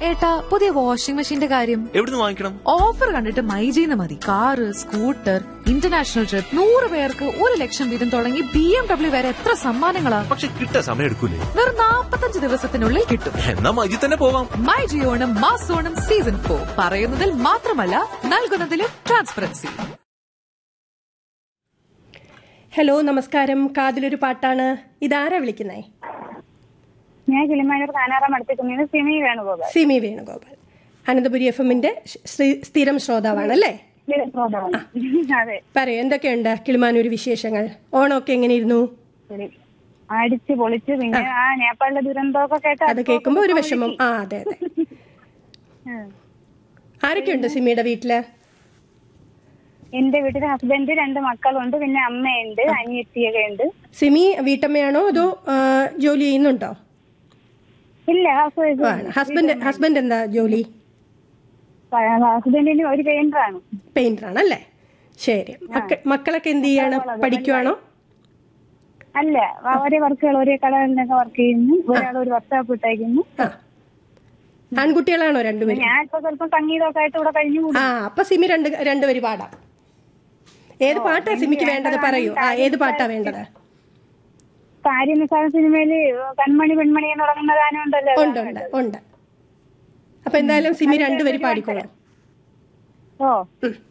ഏട്ടാ പുതിയ വാഷിംഗ് മെഷീന്റെ കാര്യം എവിടുന്ന് വാങ്ങിക്കണം ഓഫർ കണ്ടിട്ട് മൈജീന്ന് മതി കാറ് സ്കൂട്ടർ ഇന്റർനാഷണൽ ട്രിപ്പ് നൂറ് പേർക്ക് ഒരു ലക്ഷം വീതം തുടങ്ങി ബി എം ഡബ്ല്യു വരെ എത്ര സമ്മാനങ്ങളാ പക്ഷെ കിട്ടാൻ സമയം എടുക്കൂലേ വെറും നാപ്പത്തഞ്ച് ദിവസത്തിനുള്ളിൽ കിട്ടും എന്നാ മജി തന്നെ പോവാം മൈ ജിയോണം മാസോണം സീസൺ ഫോർ പറയുന്നതിൽ മാത്രമല്ല നൽകുന്നതിലും ട്രാൻസ്പെറൻസി ഹലോ നമസ്കാരം കാതിലൊരു പാട്ടാണ് ഇതാരാ വിളിക്കുന്നേ ഞാൻ കിളിമാനൂർ കാനാറാം അടുത്തേക്കുന്നത് സിമി വേണുഗോപാൽ സിമി വേണുഗോപാൽ അനന്തപുരി എഫ് എമ്മിന്റെ സ്ഥിരം ശ്രോതാവാണ് അല്ലേ അതെ പറയൂ എന്തൊക്കെയുണ്ട് കിളിമാനൂർ വിശേഷങ്ങൾ ഓണമൊക്കെ എങ്ങനെയിരുന്നു ശരി അടിച്ച് പൊളിച്ച് പിന്നെ ആ നേപ്പാളിലെ ദുരന്തമൊക്കെ കേട്ട് അത് കേൾക്കുമ്പോ ഒരു വിഷമം ആ അതെ അതെ ഉം. ആരൊക്കെയുണ്ട് സിമിയുടെ വീട്ടില് എന്റെ വീട്ടിൽ ഹസ്ബൻഡ് രണ്ട് മക്കളുണ്ട് പിന്നെ അമ്മയുണ്ട് അനിയത്തിയൊക്കെ ഉണ്ട് സിമി വീട്ടമ്മയാണോ അതോ ആ, ജോലി ചെയ്യുന്നുണ്ടോ ഇല്ല ഹൗസ് വൈഫ് ആണ് ഹസ്ബൻഡ് ഹസ്ബൻഡ് എന്താ ജോലി ഹസ്ബൻഡിന് ഒരു പെയിന്ററാണ് പെയിന്റർ ആണല്ലേ ശരി മക്ക- മക്കളൊക്കെ എന്ത് ചെയ്യാണ് പഠിക്കുവാണോ അല്ല ഒരേ വർക്കുകൾ ഒരേ കടകളിലൊക്കെ വർക്ക് ചെയ്യുന്നു ഒരാൾ ഒരു വർക്ക്ഷോപ്പ് ഇട്ടേക്കുന്നു ആ ആൺകുട്ടികളാണോ രണ്ടുപേരും ഞാൻ ഇപ്പൊ സ്വല്പം സംഗീതമൊക്കെ ആയിട്ട് ഇവിടെ കഴിഞ്ഞു ആ അപ്പൊ സിമി രണ്ട് രണ്ടുപേര് പാടാം ഏത് പാട്ടാ സിമിക്ക് വേണ്ടത് പറയൂ ആ ഏത് പാട്ടാ വേണ്ടത് കാര്യനിസാര സിനിമയില് കൺമണി പെൺമണി എന്ന് തുടങ്ങുന്ന ഗാനം ഉണ്ടല്ലോ ഉണ്ട് ഉണ്ട് ഉണ്ട് അപ്പൊ എന്തായാലും സിമി രണ്ടുപേര് പാടിക്കോളൂ ഓ ഉം.